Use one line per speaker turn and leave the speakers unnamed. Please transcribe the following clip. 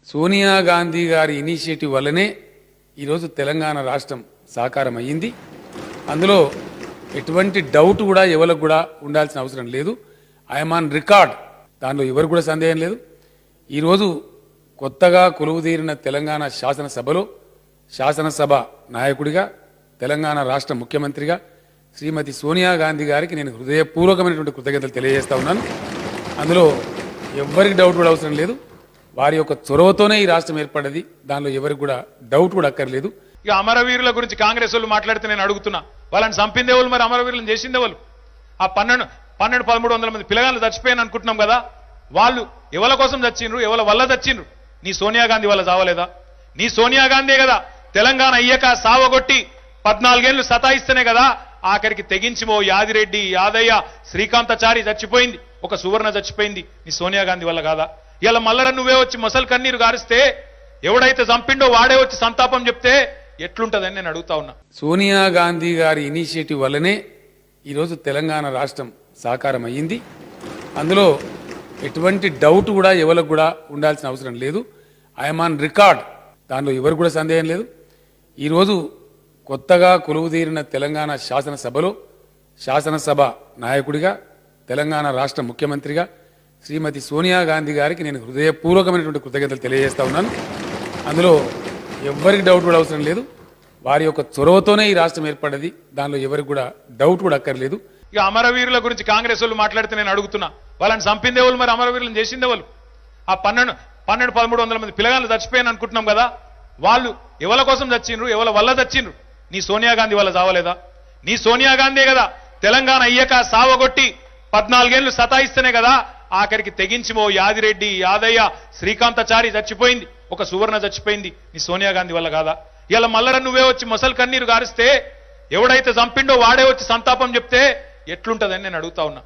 సోనియా గాంధీ గారి ఇనిషియేటివ్ వల్లనే ఈరోజు తెలంగాణ రాష్ట్రం సాకారం అయ్యింది అందులో ఎటువంటి డౌట్ కూడా ఎవరికి కూడా ఉండాల్సిన అవసరం లేదు ఐఎమ్ ఆన్ రికార్డ్ దానిలో ఎవరికి కూడా సందేహం లేదు ఈరోజు కొత్తగా కొలువుదీరిన తెలంగాణ శాసనసభలో శాసనసభ నాయకుడిగా తెలంగాణ రాష్ట్ర ముఖ్యమంత్రిగా శ్రీమతి సోనియా గాంధీ గారికి నేను హృదయపూర్వకమైనటువంటి కృతజ్ఞతలు తెలియజేస్తా ఉన్నాను అందులో ఎవ్వరికి డౌట్ కూడా అవసరం లేదు వారి యొక్క చొరవతోనే ఈ రాష్ట్రం ఏర్పడ్డది దానిలో ఎవరికి కూడా డౌట్ కూడా అక్కర్లేదు
ఇక అమరవీరుల గురించి కాంగ్రెస్ వాళ్ళు మాట్లాడితే నేను అడుగుతున్నా వాళ్ళని చంపిందే వాళ్ళు మరి అమరవీరులను చేసిందే వాళ్ళు ఆ పన్నెండు పన్నెండు పదమూడు వందల మంది పిల్లగాళ్ళు చచ్చిపోయాను అనుకుంటున్నాం కదా వాళ్ళు ఎవరి కోసం చచ్చిండ్రు ఎవరి వల్ల చచ్చిండ్రు నీ సోనియా గాంధీ వల్ల చావలేదా నీ సోనియా గాంధీ కదా తెలంగాణ అయ్యాక సావగొట్టి పద్నాలుగేళ్లు సతాయిస్తేనే కదా ఆఖరికి తెగించిమో యాదిరెడ్డి యాదయ్య శ్రీకాంతచారి చచ్చిపోయింది ఒక సువర్ణ చచ్చిపోయింది నీ సోనియా గాంధీ వల్ల కాదా ఇలా మల్లర నువ్వే వచ్చి మొసలు కన్నీరు గారిస్తే ఎవడైతే చంపిండో వాడే వచ్చి సంతాపం చెప్తే ఎట్లుంటదని నేను అడుగుతా ఉన్నా
సోనియా గాంధీ గారి ఇనిషియేటివ్ వల్లనే ఈరోజు తెలంగాణ రాష్ట్రం సాకారం అయ్యింది అందులో ఎటువంటి డౌట్ కూడా ఎవరికి కూడా ఉండాల్సిన అవసరం లేదు ఐఎమ్ ఆన్ రికార్డ్ దానిలో ఎవరికి కూడా సందేహం లేదు ఈరోజు కొత్తగా కొలువుదీరిన తెలంగాణ శాసనసభలో శాసనసభ నాయకుడిగా తెలంగాణ రాష్ట్ర ముఖ్యమంత్రిగా శ్రీమతి సోనియా గాంధీ గారికి నేను హృదయపూర్వకమైనటువంటి కృతజ్ఞతలు తెలియజేస్తా ఉన్నాను అందులో ఎవ్వరికి డౌట్ కూడా అవసరం లేదు వారి యొక్క చొరవతోనే ఈ రాష్ట్రం ఏర్పడ్డది దానిలో ఎవరికి కూడా డౌట్ కూడా అక్కర్లేదు
ఇక అమరవీరుల గురించి కాంగ్రెస్ వాళ్ళు మాట్లాడితే నేను అడుగుతున్నా వాళ్ళని చంపిందే వాళ్ళు మరి అమరవీరులను చేసిందే వాళ్ళు ఆ పన్నెండు పన్నెండు పదమూడు వందల మంది పిల్లగాళ్ళు చచ్చిపోయాను అనుకుంటున్నాం కదా వాళ్ళు ఎవరి కోసం చచ్చిండ్రు ఎవరి వల్ల చచ్చిండ్రు నీ సోనియా గాంధీ వల్ల చావలేదా నీ సోనియా గాంధీ కదా తెలంగాణ అయ్యాక సావగొట్టి పద్నాలుగేళ్లు సతాయిస్తేనే కదా ఆఖరికి తెగించిమో యాదిరెడ్డి యాదయ్య శ్రీకాంతచారి చచ్చిపోయింది ఒక సువర్ణ చచ్చిపోయింది నీ సోనియా గాంధీ వల్ల కాదా ఇలా మల్లర నువ్వే వచ్చి మొసలు కన్నీరు గారిస్తే ఎవడైతే చంపిండో వాడే వచ్చి సంతాపం చెప్తే ఎట్లుంటదని నేను అడుగుతా ఉన్నా